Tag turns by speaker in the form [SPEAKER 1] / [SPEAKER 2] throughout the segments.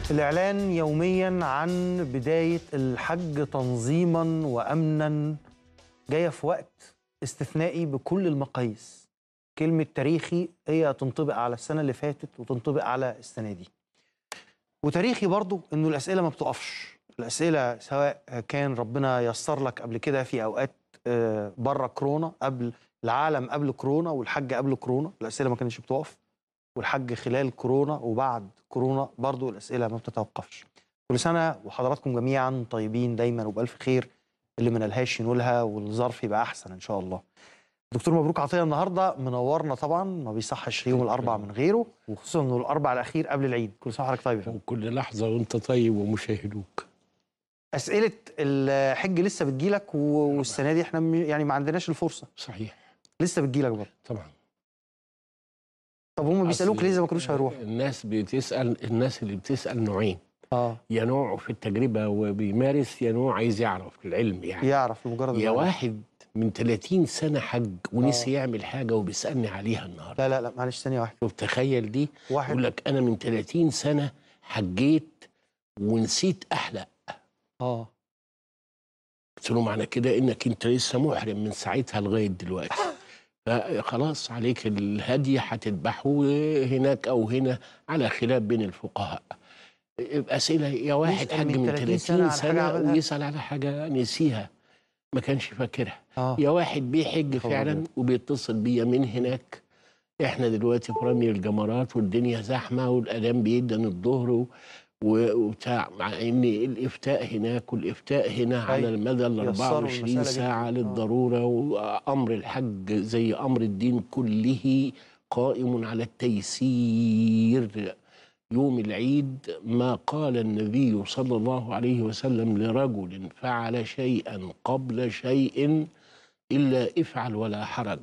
[SPEAKER 1] الإعلان يوميا عن بداية الحج تنظيما وأمنا جاية في وقت استثنائي بكل المقاييس كلمة تاريخي هي تنطبق على السنة اللي فاتت وتنطبق على السنة دي وتاريخي برضو إنه الأسئلة ما بتقفش الأسئلة سواء كان ربنا يسر لك قبل كده في أوقات آه، بره كورونا قبل العالم قبل كورونا والحج قبل كورونا الأسئلة ما كانتش بتقف والحج خلال كورونا وبعد كورونا برضو الأسئلة ما بتتوقفش كل سنة وحضراتكم جميعا طيبين دايما وبألف خير اللي ما نلهاش ينولها والظرف يبقى أحسن إن شاء الله دكتور مبروك عطية النهاردة منورنا طبعا ما بيصحش يوم الأربع من غيره وخصوصا إنه الأربع الأخير قبل العيد كل سنة وحضرتك طيب يا فندم.
[SPEAKER 2] وكل لحظة وانت طيب ومشاهدوك
[SPEAKER 1] أسئلة الحج لسه بتجيلك و- والسنة دي احنا م- يعني ما عندناش الفرصة
[SPEAKER 2] صحيح
[SPEAKER 1] لسه بتجيلك برضه
[SPEAKER 2] طبعا
[SPEAKER 1] طب هم بيسألوك
[SPEAKER 2] أصل
[SPEAKER 1] ليه إذا ما كانوش هيروحوا
[SPEAKER 2] الناس بتسأل الناس اللي بتسأل نوعين
[SPEAKER 1] اه
[SPEAKER 2] يا نوع في التجربة وبيمارس يا نوع عايز يعرف العلم يعني
[SPEAKER 1] يعرف لمجرد
[SPEAKER 2] يا
[SPEAKER 1] إنه-
[SPEAKER 2] واحد من 30 سنة حج ونسي يعمل حاجة وبيسألني عليها النهاردة
[SPEAKER 1] لا لا لا معلش ثانية واحدة
[SPEAKER 2] شوف تخيل دي
[SPEAKER 1] واحد
[SPEAKER 2] يقول لك أنا من 30 سنة حجيت ونسيت أحلق
[SPEAKER 1] اه
[SPEAKER 2] قلت له معنى كده انك انت لسه محرم من ساعتها لغايه دلوقتي فخلاص عليك الهدي هتذبحه هناك او هنا على خلاف بين الفقهاء يبقى اسئله يا واحد
[SPEAKER 1] يسأل
[SPEAKER 2] حج
[SPEAKER 1] من
[SPEAKER 2] من
[SPEAKER 1] 30
[SPEAKER 2] 30
[SPEAKER 1] سنة
[SPEAKER 2] سنه,
[SPEAKER 1] عن حاجة عملها؟
[SPEAKER 2] ويسال على حاجه نسيها ما كانش فاكرها
[SPEAKER 1] اه
[SPEAKER 2] يا واحد بيحج
[SPEAKER 1] خبر
[SPEAKER 2] فعلا
[SPEAKER 1] أبيض.
[SPEAKER 2] وبيتصل بيا من هناك احنا دلوقتي في رمي الجمرات والدنيا زحمه والاذان بيدن الظهر و- و- وبتاع مع ان الافتاء هناك والافتاء هنا على
[SPEAKER 1] أيوة.
[SPEAKER 2] المدى ال
[SPEAKER 1] يسروا
[SPEAKER 2] 24
[SPEAKER 1] المسألة
[SPEAKER 2] ساعه
[SPEAKER 1] جداً. آه.
[SPEAKER 2] للضروره وامر الحج زي امر الدين كله قائم على التيسير يوم العيد ما قال النبي صلى الله عليه وسلم لرجل فعل شيئا قبل شيء إلا افعل ولا حرج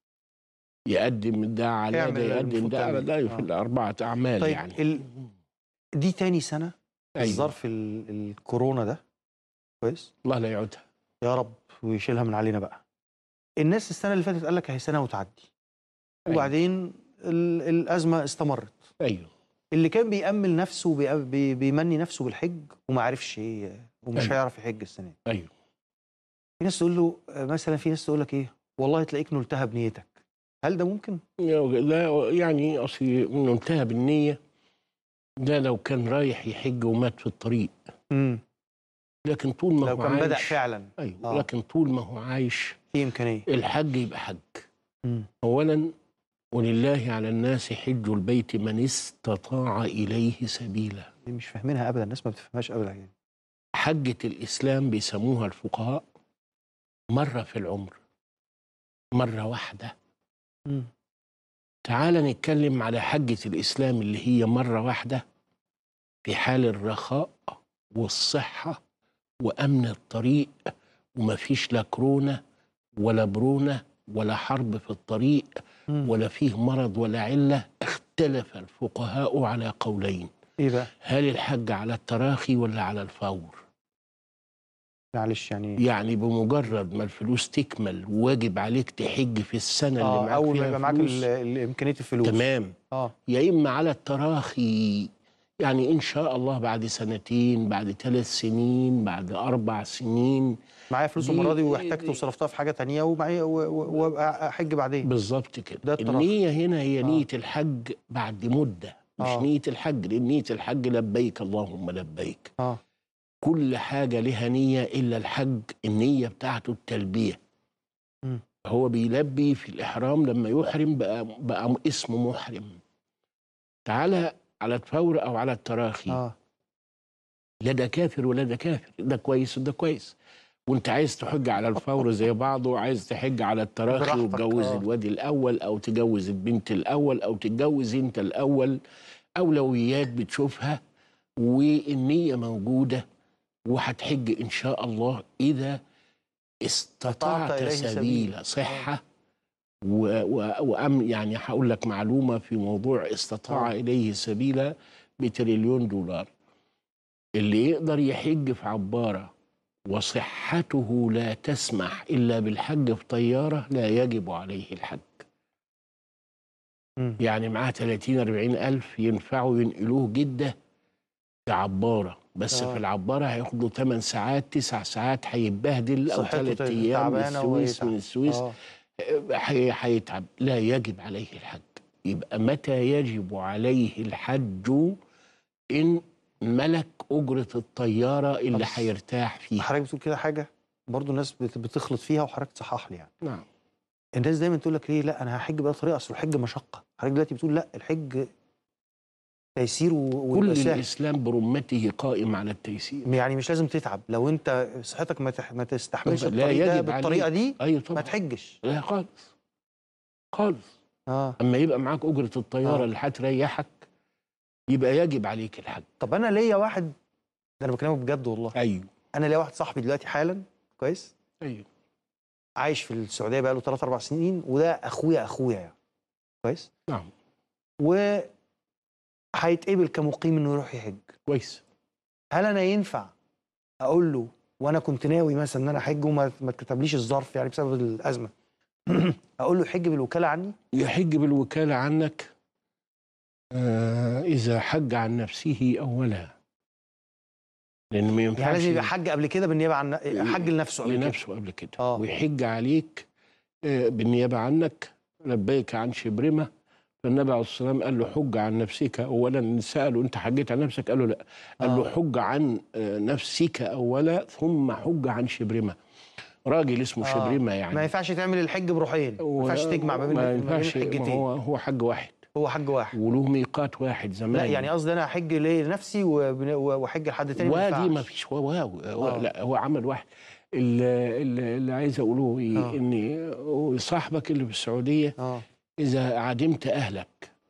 [SPEAKER 2] يقدم ده على
[SPEAKER 1] اعمل
[SPEAKER 2] ده
[SPEAKER 1] اللي
[SPEAKER 2] يقدم
[SPEAKER 1] المفروض
[SPEAKER 2] ده على
[SPEAKER 1] تعمله.
[SPEAKER 2] ده في
[SPEAKER 1] آه.
[SPEAKER 2] الأربعة أعمال
[SPEAKER 1] طيب
[SPEAKER 2] يعني
[SPEAKER 1] ال... دي تاني سنة
[SPEAKER 2] أيوة.
[SPEAKER 1] الظرف ال... الكورونا ده كويس
[SPEAKER 2] الله لا يعودها
[SPEAKER 1] يا رب ويشيلها من علينا بقى الناس السنة اللي فاتت قال لك اهي سنة وتعدي
[SPEAKER 2] أيوة.
[SPEAKER 1] وبعدين ال... الأزمة استمرت
[SPEAKER 2] أيوه
[SPEAKER 1] اللي كان بيأمل نفسه وبي... بي... بيمني نفسه بالحج وما عرفش ي- ومش
[SPEAKER 2] أيوة.
[SPEAKER 1] هيعرف يحج السنة دي
[SPEAKER 2] أيوه
[SPEAKER 1] في ناس تقول له مثلا في ناس تقول لك ايه والله تلاقيك نلتها بنيتك هل ده ممكن؟
[SPEAKER 2] لا يعني أصل إنه انتهى بالنية ده لو كان رايح يحج ومات في الطريق
[SPEAKER 1] امم
[SPEAKER 2] لكن طول ما
[SPEAKER 1] لو
[SPEAKER 2] هو
[SPEAKER 1] كان
[SPEAKER 2] عايش
[SPEAKER 1] بدأ فعلا
[SPEAKER 2] أيوه
[SPEAKER 1] آه.
[SPEAKER 2] لكن طول ما هو عايش
[SPEAKER 1] في إمكانية
[SPEAKER 2] الحج يبقى حج
[SPEAKER 1] مم.
[SPEAKER 2] أولا ولله على الناس حج البيت من استطاع إليه سبيلا
[SPEAKER 1] دي مش فاهمينها أبدا الناس ما بتفهمهاش أبدا يعني
[SPEAKER 2] حجة الإسلام بيسموها الفقهاء مرة في العمر مرة واحدة
[SPEAKER 1] مم.
[SPEAKER 2] تعال نتكلم على حجة الإسلام اللي هي مرة واحدة في حال الرخاء والصحة وأمن الطريق ومفيش لا كورونا ولا برونة ولا حرب في الطريق
[SPEAKER 1] مم.
[SPEAKER 2] ولا فيه مرض ولا علة اختلف الفقهاء على قولين
[SPEAKER 1] إيه بقى؟
[SPEAKER 2] هل الحج على التراخي ولا على الفور
[SPEAKER 1] معلش يعني
[SPEAKER 2] يعني بمجرد ما الفلوس تكمل واجب عليك تحج في السنة اللي
[SPEAKER 1] اه
[SPEAKER 2] معاك
[SPEAKER 1] اول ما
[SPEAKER 2] فيها
[SPEAKER 1] يبقى معاك
[SPEAKER 2] فلوس
[SPEAKER 1] ال- ال- امكانيه الفلوس
[SPEAKER 2] تمام
[SPEAKER 1] اه
[SPEAKER 2] يا إما على التراخي يعني إن شاء الله بعد سنتين بعد ثلاث سنين بعد أربع سنين
[SPEAKER 1] معايا فلوس
[SPEAKER 2] دي-
[SPEAKER 1] المره دي واحتجت
[SPEAKER 2] دي-
[SPEAKER 1] وصرفتها في حاجه تانية ومعايا و- و- وابقى احج بعدين
[SPEAKER 2] بالظبط كده
[SPEAKER 1] ده التراخي.
[SPEAKER 2] النية هنا هي
[SPEAKER 1] آه.
[SPEAKER 2] نية الحج بعد مدة مش
[SPEAKER 1] آه.
[SPEAKER 2] نية الحج لأن نية الحج لبيك اللهم لبيك
[SPEAKER 1] اه
[SPEAKER 2] كل حاجة لها نية إلا الحج النية بتاعته التلبية
[SPEAKER 1] مم.
[SPEAKER 2] هو بيلبي في الإحرام لما يحرم بقى, بقى اسمه محرم تعالى على الفور أو على التراخي
[SPEAKER 1] اه
[SPEAKER 2] لا ده كافر ولا ده كافر ده كويس وده كويس وانت عايز تحج على الفور زي بعضه وعايز تحج على التراخي
[SPEAKER 1] براحتك،
[SPEAKER 2] وتجوز
[SPEAKER 1] آه.
[SPEAKER 2] الواد الاول او تجوز البنت الاول او تتجوز انت الاول اولويات بتشوفها والنيه موجوده وهتحج ان شاء الله اذا
[SPEAKER 1] استطعت
[SPEAKER 2] استطعت
[SPEAKER 1] إليه
[SPEAKER 2] سبيل
[SPEAKER 1] سبيلا.
[SPEAKER 2] صحه و و وأم يعني هقول لك معلومه في موضوع استطاع
[SPEAKER 1] آه.
[SPEAKER 2] اليه سبيلا بتريليون دولار اللي يقدر يحج في عباره وصحته لا تسمح الا بالحج في طياره لا يجب عليه الحج
[SPEAKER 1] مم.
[SPEAKER 2] يعني معاه 30 40 الف ينفعوا ينقلوه جده في عباره بس
[SPEAKER 1] آه.
[SPEAKER 2] في العباره هياخد له 8 ساعات 9 ساعات هيتبهدل او
[SPEAKER 1] صحته
[SPEAKER 2] 3 ايام
[SPEAKER 1] تعبانة
[SPEAKER 2] للسويس
[SPEAKER 1] ويتعب.
[SPEAKER 2] من السويس
[SPEAKER 1] آه.
[SPEAKER 2] هي- هيتعب لا يجب عليه الحج يبقى متى يجب عليه الحج ان ملك اجره الطياره اللي
[SPEAKER 1] أصل-
[SPEAKER 2] هيرتاح فيها
[SPEAKER 1] حضرتك بتقول كده حاجه برضو الناس بت- بتخلط فيها وحضرتك تصحح لي يعني
[SPEAKER 2] نعم
[SPEAKER 1] الناس دايما تقول لك ليه لا انا هحج بقى طريقه اصل الحج مشقه حضرتك دلوقتي بتقول لا الحج تيسير و-
[SPEAKER 2] كل
[SPEAKER 1] ويبقى سهل
[SPEAKER 2] الاسلام برمته قائم على التيسير
[SPEAKER 1] يعني مش لازم تتعب لو انت صحتك ما تح- ما تستحملش
[SPEAKER 2] لا
[SPEAKER 1] الطريق ده
[SPEAKER 2] يجب
[SPEAKER 1] بالطريقه
[SPEAKER 2] عليك.
[SPEAKER 1] دي
[SPEAKER 2] ايوه
[SPEAKER 1] ما
[SPEAKER 2] طبعا
[SPEAKER 1] تحجش
[SPEAKER 2] لا خالص خالص
[SPEAKER 1] اه
[SPEAKER 2] اما يبقى معاك اجره الطياره
[SPEAKER 1] آه.
[SPEAKER 2] اللي هتريحك يبقى يجب عليك الحج
[SPEAKER 1] طب انا ليا واحد ده انا بكلمك بجد والله
[SPEAKER 2] ايوه
[SPEAKER 1] انا ليا واحد صاحبي دلوقتي حالا كويس
[SPEAKER 2] ايوه
[SPEAKER 1] عايش في السعوديه بقى له 3 4 سنين وده اخويا اخويا يعني كويس
[SPEAKER 2] نعم
[SPEAKER 1] و هيتقبل كمقيم انه يروح يحج
[SPEAKER 2] كويس
[SPEAKER 1] هل انا ينفع اقول له وانا كنت ناوي مثلا ان انا احج وما ما اتكتبليش الظرف يعني بسبب الازمه اقول له يحج بالوكاله عني
[SPEAKER 2] يحج بالوكاله عنك آه اذا حج عن نفسه اولا لان ما ينفعش
[SPEAKER 1] يعني لازم يبقى حج قبل كده بالنيابه عن حج لنفسه قبل كده
[SPEAKER 2] لنفسه قبل كده
[SPEAKER 1] آه.
[SPEAKER 2] ويحج عليك آه، بالنيابه عنك لبيك عن شبرمه فالنبي عليه الصلاه والسلام قال له حج عن نفسك اولا ساله انت حجيت عن نفسك قال له لا قال له
[SPEAKER 1] آه.
[SPEAKER 2] حج عن آه، نفسك اولا ثم حج عن شبرمه راجل اسمه
[SPEAKER 1] آه.
[SPEAKER 2] شبرمه يعني
[SPEAKER 1] ما ينفعش تعمل الحج بروحين ما ينفعش تجمع ما بين
[SPEAKER 2] ما
[SPEAKER 1] ما بين
[SPEAKER 2] ينفعش ما
[SPEAKER 1] الحجتين
[SPEAKER 2] هو هو حج واحد
[SPEAKER 1] هو حج واحد
[SPEAKER 2] وله ميقات واحد زمان
[SPEAKER 1] لا يعني قصدي انا احج لنفسي وبن- واحج لحد تاني ما
[SPEAKER 2] وادي ما
[SPEAKER 1] ينفعش.
[SPEAKER 2] فيش هو واو هو
[SPEAKER 1] آه.
[SPEAKER 2] لا هو عمل واحد اللي, اللي اللي عايز اقوله ايه
[SPEAKER 1] آه.
[SPEAKER 2] ان صاحبك اللي في السعوديه
[SPEAKER 1] اه
[SPEAKER 2] اذا عدمت اهلك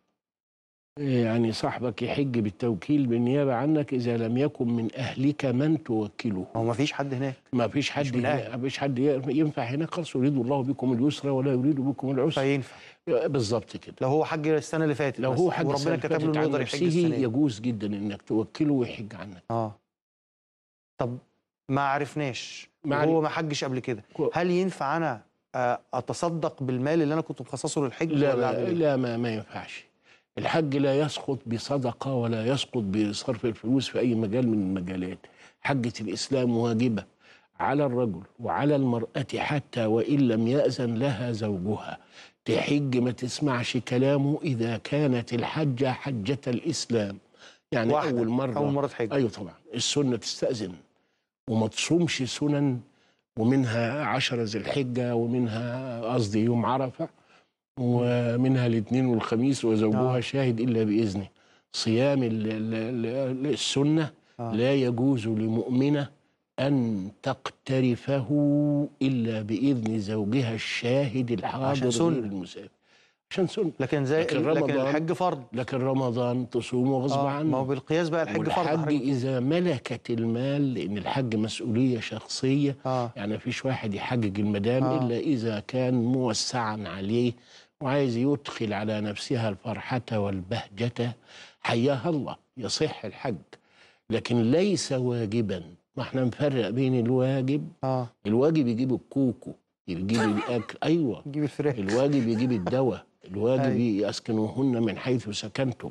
[SPEAKER 2] يعني صاحبك يحج بالتوكيل بالنيابه عنك اذا لم يكن من اهلك من توكله
[SPEAKER 1] هو ما فيش حد هناك
[SPEAKER 2] ما فيش حد
[SPEAKER 1] من أهل.
[SPEAKER 2] ما فيش حد ينفع هناك خالص يريد الله بكم اليسر ولا يريد بكم العسر
[SPEAKER 1] فينفع
[SPEAKER 2] بالظبط كده
[SPEAKER 1] لو هو حج السنه اللي فاتت
[SPEAKER 2] لو
[SPEAKER 1] بس،
[SPEAKER 2] هو حج
[SPEAKER 1] وربنا
[SPEAKER 2] السنة
[SPEAKER 1] كتب له
[SPEAKER 2] فاتت
[SPEAKER 1] انه
[SPEAKER 2] عن
[SPEAKER 1] يقدر يحج
[SPEAKER 2] نفسه
[SPEAKER 1] السنه دي.
[SPEAKER 2] يجوز جدا انك توكله ويحج عنك
[SPEAKER 1] اه طب ما عرفناش
[SPEAKER 2] ما
[SPEAKER 1] هو
[SPEAKER 2] عرف-
[SPEAKER 1] ما حجش قبل كده
[SPEAKER 2] كو-
[SPEAKER 1] هل ينفع انا آه، اتصدق بالمال اللي انا كنت مخصصه للحج
[SPEAKER 2] لا
[SPEAKER 1] ولا
[SPEAKER 2] ما
[SPEAKER 1] أعمل إيه؟
[SPEAKER 2] لا ما, ما ينفعش الحج لا يسقط بصدقه ولا يسقط بصرف الفلوس في اي مجال من المجالات حجه الاسلام واجبه على الرجل وعلى المراه حتى وان لم ياذن لها زوجها تحج ما تسمعش كلامه اذا كانت الحجه حجه الاسلام يعني
[SPEAKER 1] واحدة،
[SPEAKER 2] اول مره
[SPEAKER 1] اول مره تحج
[SPEAKER 2] ايوه طبعا السنه تستاذن وما تصومش سنن ومنها عشرة ذي الحجة ومنها قصدي يوم عرفة ومنها الاثنين والخميس وزوجها
[SPEAKER 1] آه.
[SPEAKER 2] شاهد إلا بإذنه صيام ال- ال- ال- السنة
[SPEAKER 1] آه.
[SPEAKER 2] لا يجوز لمؤمنة أن تقترفه إلا بإذن زوجها الشاهد الحاضر
[SPEAKER 1] عشان
[SPEAKER 2] غير
[SPEAKER 1] سنة.
[SPEAKER 2] المسافر عشان سنة
[SPEAKER 1] لكن زي
[SPEAKER 2] لكن
[SPEAKER 1] لكن
[SPEAKER 2] رمضان
[SPEAKER 1] الحج فرض
[SPEAKER 2] لكن رمضان تصوم غصب
[SPEAKER 1] آه،
[SPEAKER 2] عنه
[SPEAKER 1] ما هو بالقياس بقى الحج فرض
[SPEAKER 2] والحج
[SPEAKER 1] حضرتك.
[SPEAKER 2] إذا ملكت المال لأن الحج مسؤولية شخصية
[SPEAKER 1] اه
[SPEAKER 2] يعني مفيش واحد يحجج المدام
[SPEAKER 1] آه.
[SPEAKER 2] إلا إذا كان موسعا عليه وعايز يدخل على نفسها الفرحة والبهجة حياها الله يصح الحج لكن ليس واجبا ما احنا نفرق بين الواجب
[SPEAKER 1] اه
[SPEAKER 2] الواجب يجيب الكوكو يجيب الأكل أيوة
[SPEAKER 1] نجيب الفراخ
[SPEAKER 2] الواجب يجيب الدواء الواجب
[SPEAKER 1] أيوة.
[SPEAKER 2] يسكنوهن من حيث سكنتم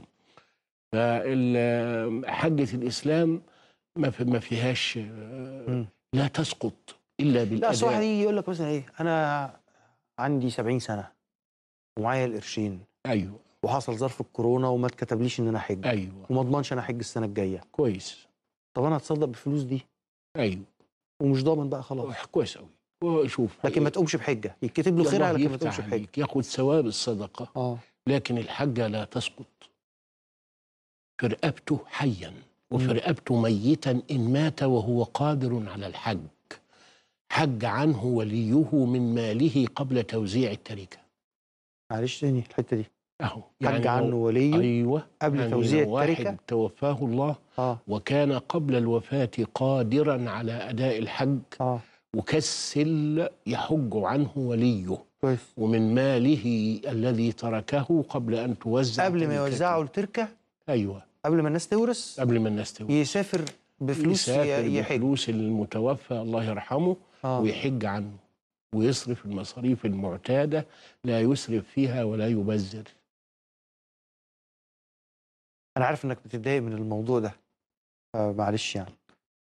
[SPEAKER 2] فحجة الإسلام ما في ما فيهاش آه،
[SPEAKER 1] مم.
[SPEAKER 2] لا تسقط إلا
[SPEAKER 1] لا اصل واحد
[SPEAKER 2] بالأداء
[SPEAKER 1] يجي يقول لك مثلا ايه انا عندي 70 سنه ومعايا القرشين
[SPEAKER 2] أيوه
[SPEAKER 1] وحصل ظرف الكورونا وما اتكتبليش ان انا احج
[SPEAKER 2] أيوه
[SPEAKER 1] وما اضمنش انا احج السنه الجايه
[SPEAKER 2] كويس
[SPEAKER 1] طب انا هتصدق بالفلوس دي
[SPEAKER 2] أيوه
[SPEAKER 1] ومش ضامن بقى خلاص
[SPEAKER 2] كويس أوي وشوف
[SPEAKER 1] لكن ما تقومش بحجه يتكتب له
[SPEAKER 2] الله
[SPEAKER 1] خيرها لكن ما
[SPEAKER 2] يفتح
[SPEAKER 1] تقومش بحجه
[SPEAKER 2] عليك ياخد ثواب الصدقة
[SPEAKER 1] اه
[SPEAKER 2] لكن الحجة لا تسقط في رقبته حيا وفي
[SPEAKER 1] مم.
[SPEAKER 2] رقبته ميتا إن مات وهو قادر على الحج حج عنه وليه من ماله قبل توزيع التركة
[SPEAKER 1] معلش تاني الحته دي
[SPEAKER 2] أهو
[SPEAKER 1] حج
[SPEAKER 2] لو-
[SPEAKER 1] عنه وليه
[SPEAKER 2] أيوة
[SPEAKER 1] قبل
[SPEAKER 2] يعني
[SPEAKER 1] توزيع
[SPEAKER 2] لو واحد
[SPEAKER 1] التركة؟
[SPEAKER 2] توفاه الله
[SPEAKER 1] اه
[SPEAKER 2] وكان قبل الوفاة قادرا على أداء الحج
[SPEAKER 1] اه
[SPEAKER 2] وكسل يحج عنه وليه
[SPEAKER 1] كويس
[SPEAKER 2] ومن ماله الذي تركه قبل أن توزع
[SPEAKER 1] قبل ما
[SPEAKER 2] تركته.
[SPEAKER 1] يوزعوا التركه
[SPEAKER 2] أيوة
[SPEAKER 1] قبل ما الناس تورث
[SPEAKER 2] قبل ما الناس توزع
[SPEAKER 1] يسافر بفلوس
[SPEAKER 2] يسافر
[SPEAKER 1] ي- يحج
[SPEAKER 2] بفلوس المتوفى الله يرحمه
[SPEAKER 1] اه
[SPEAKER 2] ويحج عنه ويصرف المصاريف المعتادة لا يسرف فيها ولا يبذر
[SPEAKER 1] انا عارف انك بتتضايق من الموضوع ده معلش يعني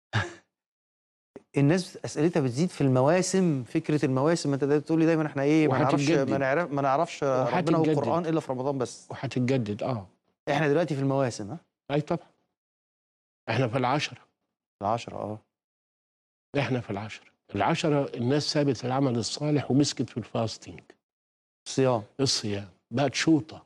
[SPEAKER 1] الناس اسئلتها بتزيد في المواسم فكره المواسم انت دايما تقول لي دايما احنا ايه ما نعرفش
[SPEAKER 2] وهتتجدد.
[SPEAKER 1] ما نعرف ما نعرفش ربنا
[SPEAKER 2] وهتتجدد.
[SPEAKER 1] والقران الا في رمضان بس
[SPEAKER 2] وهتتجدد اه
[SPEAKER 1] احنا دلوقتي في المواسم ها
[SPEAKER 2] اي طبعا احنا في العشرة
[SPEAKER 1] العشرة اه
[SPEAKER 2] احنا في العشرة العشرة الناس سابت العمل الصالح ومسكت في الفاستنج
[SPEAKER 1] صيام
[SPEAKER 2] الصيام بقت شوطة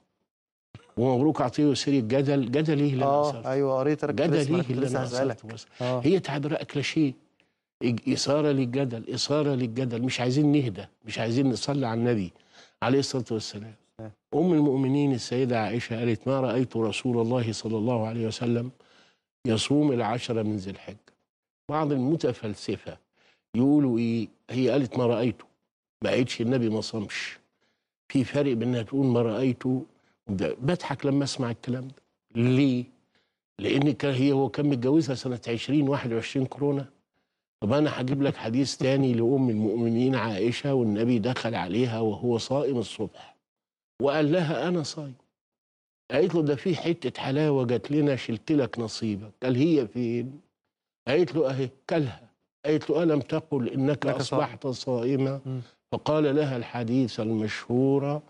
[SPEAKER 2] ومبروك عطيه سيري الجدل جدل ايه اللي انا
[SPEAKER 1] اه
[SPEAKER 2] أثرته؟
[SPEAKER 1] ايوه قريت انا كنت
[SPEAKER 2] جدل
[SPEAKER 1] لسه-
[SPEAKER 2] ايه
[SPEAKER 1] كنت
[SPEAKER 2] اللي
[SPEAKER 1] لسه
[SPEAKER 2] انا
[SPEAKER 1] هسألك
[SPEAKER 2] أثرته بس
[SPEAKER 1] اه
[SPEAKER 2] هي تعبيرات كلاشيه إج- إثارة للجدل إثارة للجدل مش عايزين نهدى مش عايزين نصلي على النبي عليه الصلاة والسلام
[SPEAKER 1] نعم.
[SPEAKER 2] أم المؤمنين السيدة عائشة قالت ما رأيت رسول الله صلى الله عليه وسلم يصوم العشرة من ذي الحجة بعض المتفلسفة يقولوا إيه هي قالت ما رأيته ما قالتش النبي ما صامش في فرق بين انها تقول ما رأيته وده- بضحك لما اسمع الكلام ده ليه؟ لان كان هي هو كان متجوزها سنه 20 21 كورونا طب انا هجيب لك حديث تاني لام المؤمنين عائشه والنبي دخل عليها وهو صائم الصبح وقال لها انا صايم قالت له ده في حته حلاوه جات لنا شلت لك نصيبك قال هي فين قالت له اهي كلها قالت له الم تقل انك
[SPEAKER 1] إنك
[SPEAKER 2] اصبحت صائما
[SPEAKER 1] مم.
[SPEAKER 2] فقال لها الحديث المشهور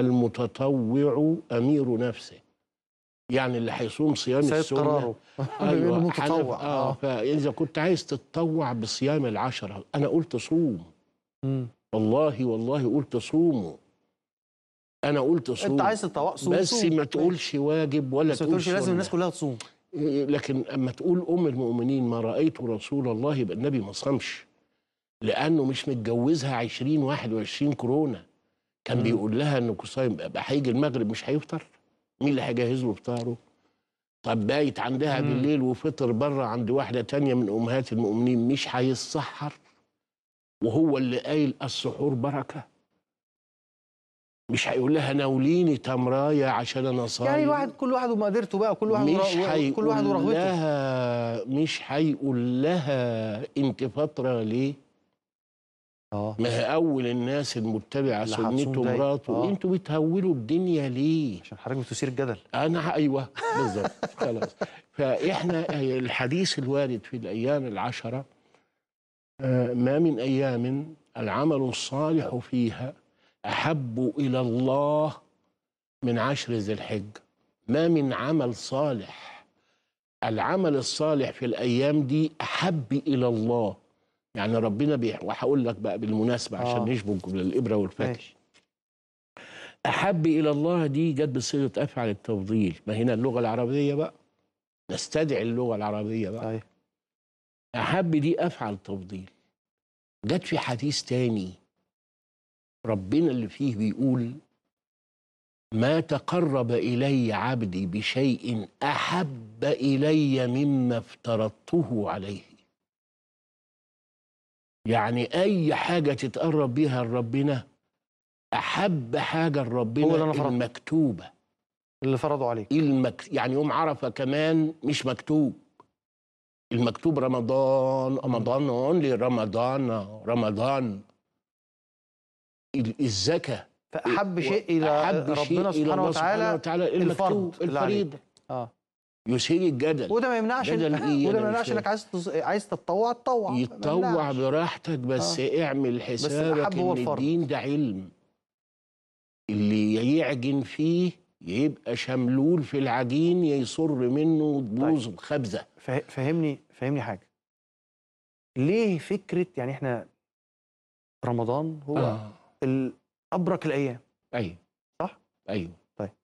[SPEAKER 2] المتطوع امير نفسه يعني اللي هيصوم صيام
[SPEAKER 1] سيد
[SPEAKER 2] السنه
[SPEAKER 1] قراره
[SPEAKER 2] ايوه
[SPEAKER 1] بيقول
[SPEAKER 2] حنف-
[SPEAKER 1] متطوع
[SPEAKER 2] اه
[SPEAKER 1] اه
[SPEAKER 2] فاذا كنت عايز تتطوع بصيام العشره انا قلت صوم
[SPEAKER 1] مم.
[SPEAKER 2] والله والله قلت صوموا انا قلت صوم
[SPEAKER 1] انت عايز تطوع صوم
[SPEAKER 2] بس
[SPEAKER 1] صوم.
[SPEAKER 2] ما تقولش واجب ولا
[SPEAKER 1] بس ما
[SPEAKER 2] تقول
[SPEAKER 1] تقولش لازم
[SPEAKER 2] سنة.
[SPEAKER 1] الناس كلها تصوم
[SPEAKER 2] إيه، لكن اما تقول ام المؤمنين ما رايت رسول الله يبقى النبي ما صامش لانه مش متجوزها 20 21 كورونا كان
[SPEAKER 1] مم.
[SPEAKER 2] بيقول لها انه صايم يبقى هيجي المغرب مش هيفطر مين اللي هيجهز له فطاره طب بايت عندها
[SPEAKER 1] مم.
[SPEAKER 2] بالليل وفطر بره عند واحده تانية من امهات المؤمنين مش هيتسحر وهو اللي قايل السحور بركه مش هيقول لها ناوليني تمرايه عشان انا صايم
[SPEAKER 1] يعني الواحد كل واحد ومقدرته بقى كل واحد
[SPEAKER 2] مش
[SPEAKER 1] ورا- كل واحد
[SPEAKER 2] هيقول
[SPEAKER 1] ورغبته
[SPEAKER 2] لها مش هيقول لها انت فتره ليه؟
[SPEAKER 1] اه
[SPEAKER 2] ما هي اول الناس المتبعه
[SPEAKER 1] اللي هتصوم
[SPEAKER 2] سنته
[SPEAKER 1] دايما.
[SPEAKER 2] مراته
[SPEAKER 1] آه.
[SPEAKER 2] انتوا بتهولوا الدنيا ليه؟
[SPEAKER 1] عشان حضرتك بتثير الجدل
[SPEAKER 2] انا ح- ايوه بالظبط خلاص فاحنا الحديث الوارد في الايام العشره آه، ما من ايام العمل الصالح فيها احب الى الله من عشر ذي الحجه ما من عمل صالح العمل الصالح في الايام دي احب الى الله يعني ربنا بيح... وهقول لك بقى بالمناسبه عشان
[SPEAKER 1] آه.
[SPEAKER 2] نشبك بالابره والفتح
[SPEAKER 1] ماشي
[SPEAKER 2] أحب إلى الله دي جت بصيغة أفعل التفضيل ما هنا اللغة العربية بقى نستدعي اللغة العربية بقى
[SPEAKER 1] طيب
[SPEAKER 2] أحب دي أفعل تفضيل جت في حديث تاني ربنا اللي فيه بيقول ما تقرب إلي عبدي بشيء أحب إلي مما افترضته عليه يعني أي حاجة تتقرب بيها لربنا أحب حاجة
[SPEAKER 1] هو اللي
[SPEAKER 2] لربنا
[SPEAKER 1] أنا فرضته.
[SPEAKER 2] المكتوبة
[SPEAKER 1] اللي فرضوا عليك
[SPEAKER 2] المك... يعني يوم عرفة كمان مش مكتوب المكتوب رمضان رمضان اونلي رمضان رمضان ال- الزكاة
[SPEAKER 1] فاحب شيء الى
[SPEAKER 2] أحب شيء
[SPEAKER 1] ربنا
[SPEAKER 2] إلى
[SPEAKER 1] سبحانه
[SPEAKER 2] الله سبحانه
[SPEAKER 1] وتعالى
[SPEAKER 2] وتعالى
[SPEAKER 1] الفرض
[SPEAKER 2] المكتوب
[SPEAKER 1] اللي عليك.
[SPEAKER 2] الفريضة
[SPEAKER 1] اه
[SPEAKER 2] يثير الجدل
[SPEAKER 1] وده ما يمنعش
[SPEAKER 2] جدل
[SPEAKER 1] إن-
[SPEAKER 2] إيه؟
[SPEAKER 1] وده
[SPEAKER 2] أنا
[SPEAKER 1] ما
[SPEAKER 2] مش
[SPEAKER 1] يمنعش
[SPEAKER 2] فاهم.
[SPEAKER 1] انك عايز تز... عايز تتطوع تطوع ما
[SPEAKER 2] يتطوع
[SPEAKER 1] يمنعش.
[SPEAKER 2] براحتك بس اعمل حسابك
[SPEAKER 1] الأحب هو
[SPEAKER 2] ان
[SPEAKER 1] الفرض.
[SPEAKER 2] الدين ده علم اللي يعجن فيه يبقى شملول في العجين يصر منه تبوظ خبزه
[SPEAKER 1] فه... فهمني فهمني حاجه ليه فكره يعني احنا رمضان هو آه.
[SPEAKER 2] آه.
[SPEAKER 1] ابرك الايام
[SPEAKER 2] ايوه
[SPEAKER 1] صح؟
[SPEAKER 2] ايوه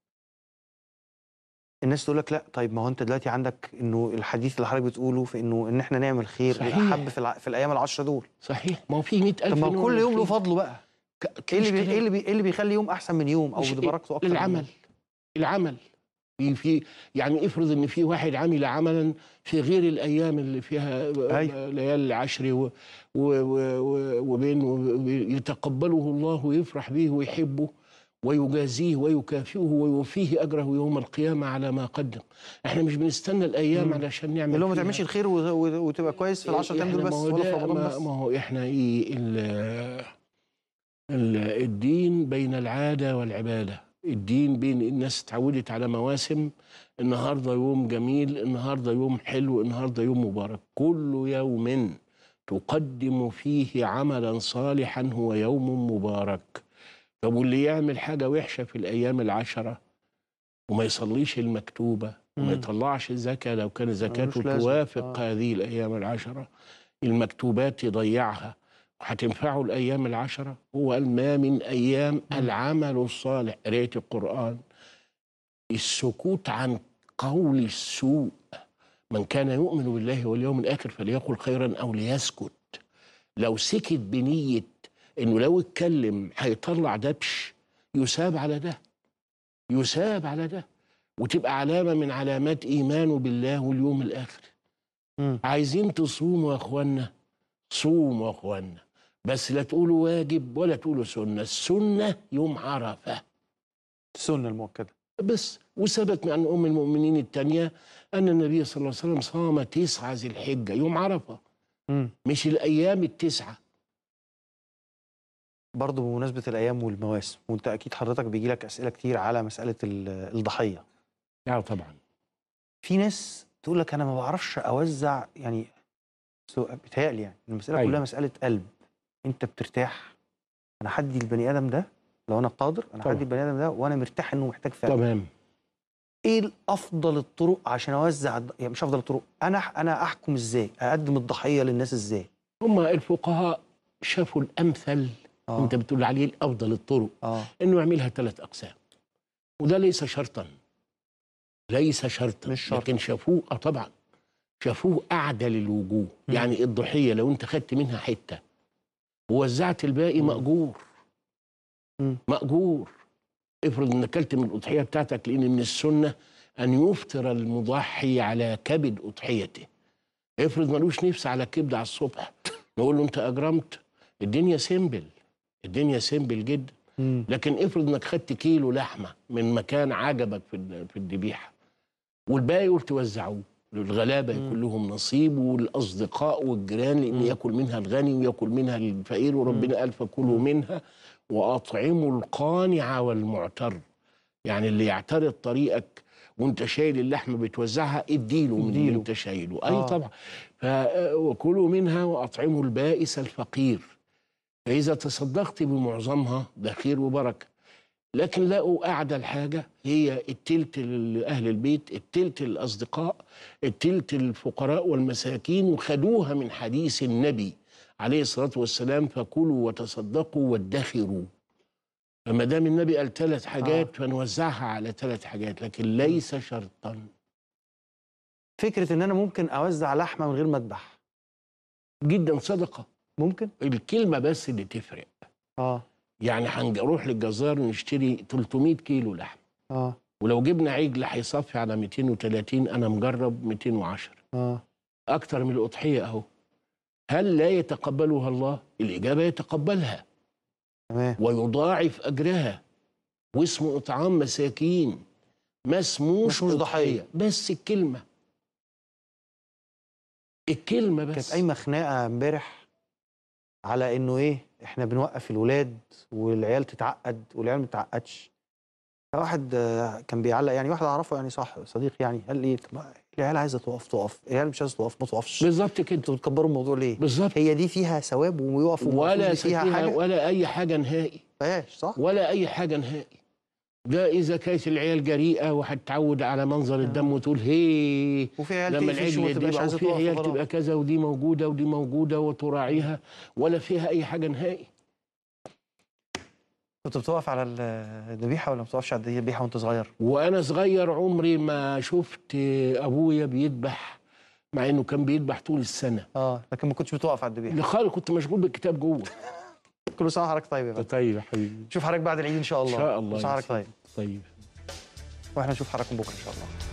[SPEAKER 1] الناس تقول لك لا طيب ما هو انت دلوقتي عندك انه الحديث اللي حضرتك بتقوله في انه ان احنا نعمل خير
[SPEAKER 2] صحيح.
[SPEAKER 1] الاحب في, الع... في الايام العشره دول
[SPEAKER 2] صحيح ما هو في 100000
[SPEAKER 1] طب ما هو
[SPEAKER 2] نوع
[SPEAKER 1] كل
[SPEAKER 2] من
[SPEAKER 1] يوم له
[SPEAKER 2] الخير.
[SPEAKER 1] فضله بقى
[SPEAKER 2] ك-
[SPEAKER 1] ايه اللي بي...
[SPEAKER 2] مش
[SPEAKER 1] ايه اللي بي... ايه اللي بيخلي يوم احسن من يوم او
[SPEAKER 2] مش
[SPEAKER 1] بركته اكتر من
[SPEAKER 2] العمل
[SPEAKER 1] يوم؟
[SPEAKER 2] العمل في في يعني افرض ان في واحد عمل عملا في غير الايام اللي فيها
[SPEAKER 1] أيوة.
[SPEAKER 2] ليالي العشر و- و- و- و- وبين و- يتقبله الله ويفرح به ويحبه ويجازيه ويكافئه ويوفيه اجره يوم القيامه على ما قدم احنا مش بنستنى الايام
[SPEAKER 1] مم.
[SPEAKER 2] علشان نعمل
[SPEAKER 1] اللي هو ما
[SPEAKER 2] فيها.
[SPEAKER 1] تعملش الخير و... و... وتبقى كويس في العشر ايام دول
[SPEAKER 2] إحنا
[SPEAKER 1] بس
[SPEAKER 2] ما هو
[SPEAKER 1] ولا في
[SPEAKER 2] ده-
[SPEAKER 1] رمضان
[SPEAKER 2] ما-
[SPEAKER 1] بس
[SPEAKER 2] ما هو احنا ايه ال- ال- الدين بين العاده والعباده الدين بين الناس اتعودت على مواسم النهارده يوم جميل النهارده يوم حلو النهارده يوم مبارك كل يوم تقدم فيه عملا صالحا هو يوم مبارك طب واللي يعمل حاجة وحشة في الأيام العشرة وما يصليش المكتوبة وما
[SPEAKER 1] مم.
[SPEAKER 2] يطلعش الزكاة لو كان زكاته
[SPEAKER 1] لازمة.
[SPEAKER 2] توافق
[SPEAKER 1] آه.
[SPEAKER 2] هذه الأيام العشرة المكتوبات يضيعها وهتنفعه الأيام العشرة هو قال ما من أيام العمل الصالح قراية القرآن السكوت عن قول السوء من كان يؤمن بالله واليوم الآخر فليقل خيرا أو ليسكت لو سكت بنية إنه لو اتكلم هيطلع دبش يساب على ده يساب على ده وتبقى علامة من علامات إيمانه بالله واليوم الآخر
[SPEAKER 1] مم.
[SPEAKER 2] عايزين تصوموا يا اخوانا صوموا يا اخوانا بس لا تقولوا واجب ولا تقولوا سنه السنه يوم عرفه
[SPEAKER 1] السنه المؤكده
[SPEAKER 2] بس وثبت عن ام المؤمنين الثانيه ان النبي صلى الله عليه وسلم صام تسعه ذي الحجه يوم عرفه
[SPEAKER 1] مم.
[SPEAKER 2] مش الايام التسعه
[SPEAKER 1] برضه بمناسبه الايام والمواسم وانت اكيد حضرتك بيجي لك اسئله كتير على مساله ال- الضحيه
[SPEAKER 2] لا طبعا
[SPEAKER 1] في ناس تقول لك انا ما بعرفش اوزع يعني سو- بيتهيألي يعني المساله
[SPEAKER 2] أيوة.
[SPEAKER 1] كلها مساله قلب انت بترتاح انا هدي البني ادم ده لو انا قادر انا
[SPEAKER 2] طبعا.
[SPEAKER 1] هدي البني ادم ده وانا مرتاح انه محتاج فعلا
[SPEAKER 2] تمام
[SPEAKER 1] ايه افضل الطرق عشان اوزع الض- يعني مش افضل الطرق انا انا احكم ازاي اقدم الضحيه للناس ازاي
[SPEAKER 2] هم الفقهاء شافوا الامثل
[SPEAKER 1] اه
[SPEAKER 2] انت بتقول عليه الافضل الطرق
[SPEAKER 1] اه
[SPEAKER 2] انه يعملها ثلاث اقسام وده ليس شرطا ليس شرطا
[SPEAKER 1] مش شرط.
[SPEAKER 2] لكن شافوه اه طبعا شافوه اعدل الوجوه
[SPEAKER 1] مم.
[SPEAKER 2] يعني الضحيه لو انت خدت منها حته ووزعت الباقي
[SPEAKER 1] مم.
[SPEAKER 2] ماجور
[SPEAKER 1] مم.
[SPEAKER 2] ماجور افرض انك اكلت من الاضحيه بتاعتك لان من السنه ان يفطر المضحي على كبد اضحيته افرض ملوش نفس على كبده على الصبح نقول له انت اجرمت الدنيا سيمبل الدنيا سيمبل جدا
[SPEAKER 1] مم.
[SPEAKER 2] لكن افرض انك خدت كيلو لحمه من مكان عجبك في ال- في الذبيحه والباقي قلت توزعوه للغلابه
[SPEAKER 1] مم.
[SPEAKER 2] يكون لهم نصيب والاصدقاء والجيران لان
[SPEAKER 1] مم.
[SPEAKER 2] ياكل منها الغني وياكل منها الفقير وربنا قال فكلوا منها واطعموا القانع والمعتر يعني اللي يعترض طريقك وانت شايل اللحمه بتوزعها اديله من اللي
[SPEAKER 1] اديله.
[SPEAKER 2] انت شايله اي
[SPEAKER 1] آه.
[SPEAKER 2] طبعا ف وكلوا منها واطعموا البائس الفقير فإذا تصدقت بمعظمها ده خير وبركة لكن لقوا أعدل حاجة هي التلت لأهل البيت التلت للأصدقاء التلت للفقراء والمساكين وخدوها من حديث النبي عليه الصلاة والسلام فكلوا وتصدقوا وادخروا فما دام النبي قال ثلاث حاجات فنوزعها على ثلاث حاجات لكن ليس شرطا
[SPEAKER 1] فكره ان انا ممكن اوزع لحمه من غير ما اذبح
[SPEAKER 2] جدا صدقة
[SPEAKER 1] ممكن
[SPEAKER 2] الكلمة بس اللي تفرق
[SPEAKER 1] اه
[SPEAKER 2] يعني هنروح للجزار نشتري 300 كيلو لحم
[SPEAKER 1] اه
[SPEAKER 2] ولو جبنا عجل هيصفي على 230 انا مجرب 210
[SPEAKER 1] اه
[SPEAKER 2] اكتر من الاضحيه اهو هل لا يتقبلها الله الاجابه يتقبلها
[SPEAKER 1] تمام
[SPEAKER 2] ويضاعف اجرها واسمه اطعام مساكين ما اسموش
[SPEAKER 1] اسموش ضحية.
[SPEAKER 2] بس الكلمه الكلمه
[SPEAKER 1] كانت
[SPEAKER 2] بس
[SPEAKER 1] قايمه خناقه امبارح على انه ايه احنا بنوقف الولاد والعيال تتعقد والعيال ما تتعقدش فواحد آه، كان بيعلق يعني واحد اعرفه يعني صح صديق يعني قال لي طب ما العيال عايزه تقف تقف العيال مش عايزه تقف ما تقفش
[SPEAKER 2] بالظبط كده
[SPEAKER 1] انتوا بتكبروا الموضوع ليه؟
[SPEAKER 2] بالظبط
[SPEAKER 1] هي دي فيها ثواب ويقفوا
[SPEAKER 2] ولا
[SPEAKER 1] فيها
[SPEAKER 2] فيها
[SPEAKER 1] حاجه
[SPEAKER 2] ولا اي حاجه نهائي
[SPEAKER 1] فيهاش صح؟
[SPEAKER 2] ولا اي حاجه نهائي ده اذا كانت العيال جريئه وهتتعود على منظر الدم وتقول هي
[SPEAKER 1] وفي عيال
[SPEAKER 2] لما
[SPEAKER 1] تقفش وما
[SPEAKER 2] العجل
[SPEAKER 1] تبقاش
[SPEAKER 2] دي
[SPEAKER 1] عايزه
[SPEAKER 2] وفي
[SPEAKER 1] تقف
[SPEAKER 2] عيال
[SPEAKER 1] وخلاص.
[SPEAKER 2] تبقى كذا ودي موجوده ودي موجوده وتراعيها ولا فيها اي حاجه نهائي
[SPEAKER 1] كنت بتقف على الذبيحه ولا ما بتقفش على الذبيحه وانت صغير؟
[SPEAKER 2] وانا صغير عمري ما شفت ابويا بيذبح مع انه كان بيذبح طول السنه
[SPEAKER 1] اه لكن ما كنتش بتقف على الذبيحه
[SPEAKER 2] خالص كنت مشغول بالكتاب جوه
[SPEAKER 1] كل سنه وحضرتك طيب يا فندم
[SPEAKER 2] طيب يا حبيبي
[SPEAKER 1] نشوف حضرتك بعد العيد ان شاء الله
[SPEAKER 2] إن شاء الله
[SPEAKER 1] كل سنه وحضرتك طيب
[SPEAKER 2] طيب
[SPEAKER 1] واحنا نشوف حضراتكم بكره ان شاء الله